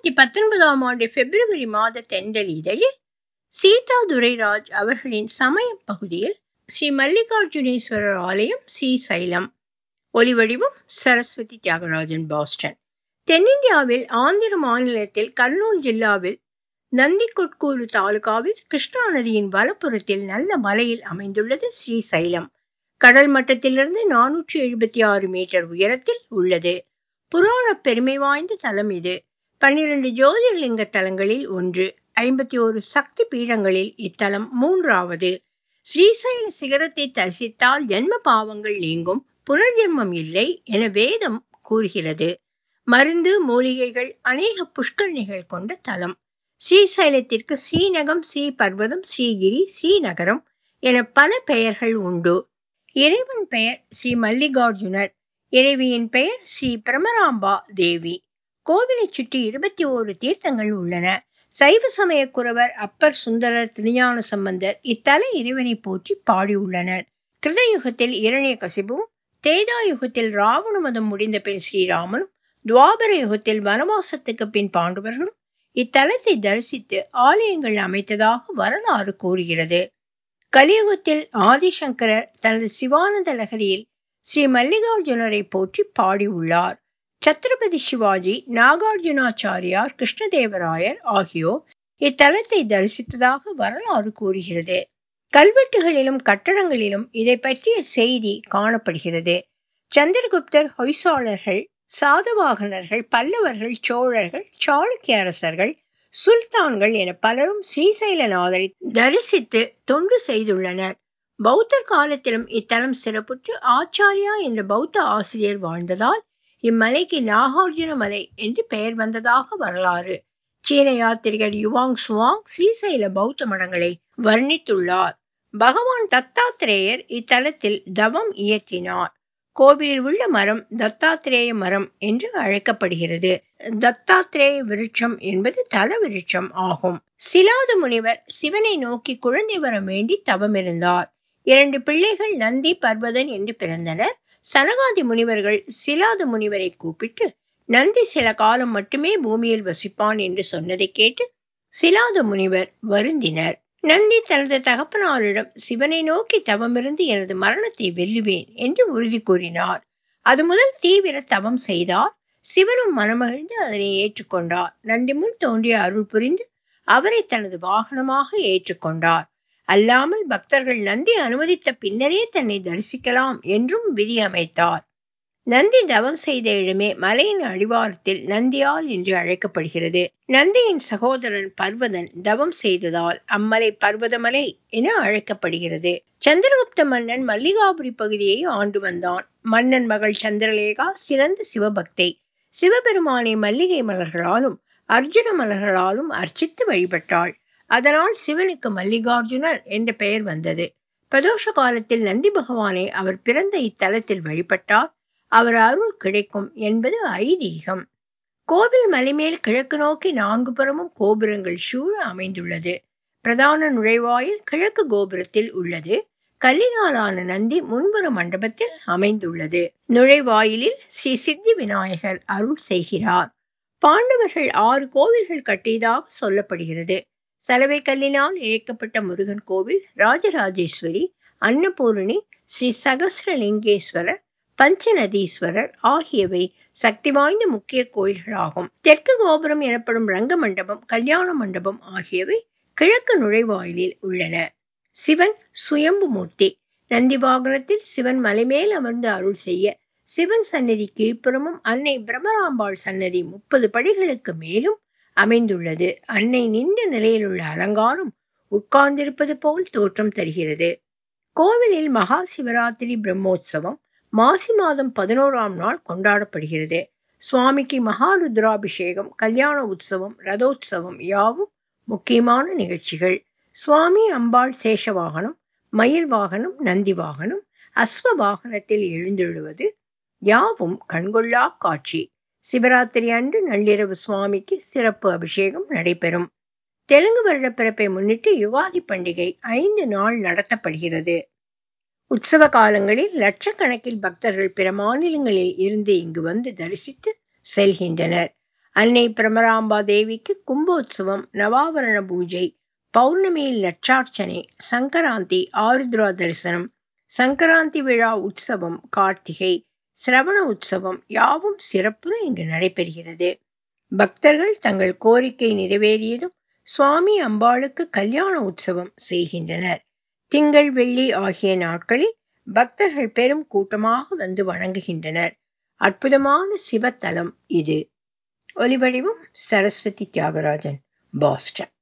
இரண்டாயிரத்தி பத்தொன்பதாம் ஆண்டு பிப்ரவரி மாத தென்றல் இதழில் சீதா துரைராஜ் அவர்களின் சமயம் பகுதியில் ஸ்ரீ மல்லிகார்ஜுனேஸ்வரர் ஆலயம் ஸ்ரீசைலம் ஒலிவடிவம் சரஸ்வதி தியாகராஜன் பாஸ்டன் தென்னிந்தியாவில் ஆந்திர மாநிலத்தில் கர்னூல் ஜில்லாவில் நந்திகொட்கூரு தாலுகாவில் கிருஷ்ணா நதியின் வலப்புறத்தில் நல்ல மலையில் அமைந்துள்ளது ஸ்ரீசைலம் கடல் மட்டத்திலிருந்து நானூற்றி எழுபத்தி ஆறு மீட்டர் உயரத்தில் உள்ளது புராண பெருமை வாய்ந்த தலம் இது பன்னிரண்டு ஜோதிர்லிங்க தலங்களில் ஒன்று ஐம்பத்தி ஒரு சக்தி பீடங்களில் இத்தலம் மூன்றாவது ஸ்ரீசைல சிகரத்தை தரிசித்தால் ஜென்ம பாவங்கள் நீங்கும் புனர்ஜென்மம் இல்லை என வேதம் கூறுகிறது மருந்து மூலிகைகள் அநேக புஷ்கரணிகள் கொண்ட தலம் ஸ்ரீசைலத்திற்கு ஸ்ரீநகம் ஸ்ரீ பர்வதம் ஸ்ரீகிரி ஸ்ரீநகரம் என பல பெயர்கள் உண்டு இறைவன் பெயர் ஸ்ரீ மல்லிகார்ஜுனர் இறைவியின் பெயர் ஸ்ரீ பிரமராம்பா தேவி கோவிலை சுற்றி இருபத்தி ஓரு தீர்த்தங்கள் உள்ளன சைவ சமய குறவர் அப்பர் சுந்தரர் திருஞான சம்பந்தர் இத்தல இறைவனை போற்றி பாடியுள்ளனர் கிருதயுகத்தில் இரணிய கசிபும் தேதா யுகத்தில் ராவண மதம் முடிந்த பின் ஸ்ரீராமனும் துவாபர யுகத்தில் வனவாசத்துக்கு பின் பாண்டவர்களும் இத்தலத்தை தரிசித்து ஆலயங்கள் அமைத்ததாக வரலாறு கூறுகிறது கலியுகத்தில் ஆதிசங்கரர் தனது சிவானந்த லகரியில் ஸ்ரீ மல்லிகார்ஜுனரை போற்றி பாடியுள்ளார் சத்ரபதி சிவாஜி நாகார்ஜுனாச்சாரியார் கிருஷ்ணதேவராயர் ஆகியோர் இத்தலத்தை தரிசித்ததாக வரலாறு கூறுகிறது கல்வெட்டுகளிலும் கட்டடங்களிலும் இதை பற்றிய செய்தி காணப்படுகிறது சந்திரகுப்தர் ஹொய்சாளர்கள் சாதவாகனர்கள் பல்லவர்கள் சோழர்கள் சாளுக்கிய அரசர்கள் சுல்தான்கள் என பலரும் ஸ்ரீசைலநாதரை தரிசித்து தொண்டு செய்துள்ளனர் பௌத்தர் காலத்திலும் இத்தலம் சிறப்புற்று ஆச்சாரியா என்ற பௌத்த ஆசிரியர் வாழ்ந்ததால் இம்மலைக்கு நாகார்ஜுன மலை என்று பெயர் வந்ததாக வரலாறு சீன யாத்திரிகர் யுவாங் சுவாங் ஸ்ரீசைல பௌத்த மடங்களை வர்ணித்துள்ளார் பகவான் தத்தாத்திரேயர் இத்தலத்தில் தவம் இயற்றினார் கோவிலில் உள்ள மரம் தத்தாத்திரேய மரம் என்று அழைக்கப்படுகிறது தத்தாத்திரேய விருட்சம் என்பது தல விருட்சம் ஆகும் சிலாத முனிவர் சிவனை நோக்கி குழந்தை வரம் வேண்டி தவமிருந்தார் இரண்டு பிள்ளைகள் நந்தி பர்வதன் என்று பிறந்தனர் சனகாதி முனிவர்கள் சிலாத முனிவரை கூப்பிட்டு நந்தி சில காலம் மட்டுமே பூமியில் வசிப்பான் என்று சொன்னதை கேட்டு சிலாத முனிவர் வருந்தினர் நந்தி தனது தகப்பனாரிடம் சிவனை நோக்கி தவமிருந்து எனது மரணத்தை வெல்லுவேன் என்று உறுதி கூறினார் அது முதல் தீவிர தவம் செய்தார் சிவனும் மனமகிழ்ந்து அதனை ஏற்றுக்கொண்டார் நந்தி முன் தோன்றிய அருள் புரிந்து அவரை தனது வாகனமாக ஏற்றுக்கொண்டார் அல்லாமல் பக்தர்கள் நந்தி அனுமதித்த பின்னரே தன்னை தரிசிக்கலாம் என்றும் விதி அமைத்தார் நந்தி தவம் செய்த இடமே மலையின் அடிவாரத்தில் நந்தியால் என்று அழைக்கப்படுகிறது நந்தியின் சகோதரன் பர்வதன் தவம் செய்ததால் அம்மலை பர்வதமலை என அழைக்கப்படுகிறது சந்திரகுப்த மன்னன் மல்லிகாபுரி பகுதியை ஆண்டு வந்தான் மன்னன் மகள் சந்திரலேகா சிறந்த சிவபக்தை சிவபெருமானை மல்லிகை மலர்களாலும் அர்ஜுன மலர்களாலும் அர்ச்சித்து வழிபட்டாள் அதனால் சிவனுக்கு மல்லிகார்ஜுனர் என்ற பெயர் வந்தது பிரதோஷ காலத்தில் நந்தி பகவானை அவர் பிறந்த இத்தலத்தில் வழிபட்டார் அவர் அருள் கிடைக்கும் என்பது ஐதீகம் கோவில் மலைமேல் கிழக்கு நோக்கி நான்கு புறமும் கோபுரங்கள் சூழ அமைந்துள்ளது பிரதான நுழைவாயில் கிழக்கு கோபுரத்தில் உள்ளது கல்லினாலான நந்தி முன்புற மண்டபத்தில் அமைந்துள்ளது நுழைவாயிலில் ஸ்ரீ சித்தி விநாயகர் அருள் செய்கிறார் பாண்டவர்கள் ஆறு கோவில்கள் கட்டியதாக சொல்லப்படுகிறது சலவை கல்லினால் இழைக்கப்பட்ட முருகன் கோவில் ராஜராஜேஸ்வரி அன்னபூரணி ஸ்ரீ சகசிரலிங்கேஸ்வரர் பஞ்சநதீஸ்வரர் ஆகியவை சக்தி வாய்ந்த முக்கிய கோயில்களாகும் தெற்கு கோபுரம் எனப்படும் ரங்க மண்டபம் கல்யாண மண்டபம் ஆகியவை கிழக்கு நுழைவாயிலில் உள்ளன சிவன் சுயம்பு மூர்த்தி நந்தி வாகனத்தில் சிவன் மலைமேல் அமர்ந்து அருள் செய்ய சிவன் சன்னதி கீழ்ப்புறமும் அன்னை பிரம்மராம்பாள் சன்னதி முப்பது படிகளுக்கு மேலும் அமைந்துள்ளது அன்னை நின்ற நிலையில் உள்ள அலங்காரம் உட்கார்ந்திருப்பது போல் தோற்றம் தருகிறது கோவிலில் மகா சிவராத்திரி பிரம்மோற்சவம் மாசி மாதம் பதினோராம் நாள் கொண்டாடப்படுகிறது சுவாமிக்கு மகாருத்ராபிஷேகம் கல்யாண உற்சவம் ரதோற்சவம் யாவும் முக்கியமான நிகழ்ச்சிகள் சுவாமி அம்பாள் சேஷ வாகனம் மயில் வாகனம் நந்தி வாகனம் அஸ்வ வாகனத்தில் எழுந்தெழுவது யாவும் கண்கொள்ளா காட்சி சிவராத்திரி அன்று நள்ளிரவு சுவாமிக்கு சிறப்பு அபிஷேகம் நடைபெறும் தெலுங்கு வருட பிறப்பை முன்னிட்டு யுகாதி பண்டிகை ஐந்து நாள் நடத்தப்படுகிறது உற்சவ காலங்களில் லட்சக்கணக்கில் பக்தர்கள் பிற மாநிலங்களில் இருந்து இங்கு வந்து தரிசித்து செல்கின்றனர் அன்னை பிரமராம்பா தேவிக்கு கும்போத்சவம் நவாவரண பூஜை பௌர்ணமியில் லட்சார்ச்சனை சங்கராந்தி ஆருத்ரா தரிசனம் சங்கராந்தி விழா உற்சவம் கார்த்திகை சிரவண உற்சவம் யாவும் சிறப்புற இங்கு நடைபெறுகிறது பக்தர்கள் தங்கள் கோரிக்கை நிறைவேறியதும் சுவாமி அம்பாளுக்கு கல்யாண உற்சவம் செய்கின்றனர் திங்கள் வெள்ளி ஆகிய நாட்களில் பக்தர்கள் பெரும் கூட்டமாக வந்து வணங்குகின்றனர் அற்புதமான சிவத்தலம் இது ஒலிவடிவம் சரஸ்வதி தியாகராஜன் பாஸ்டன்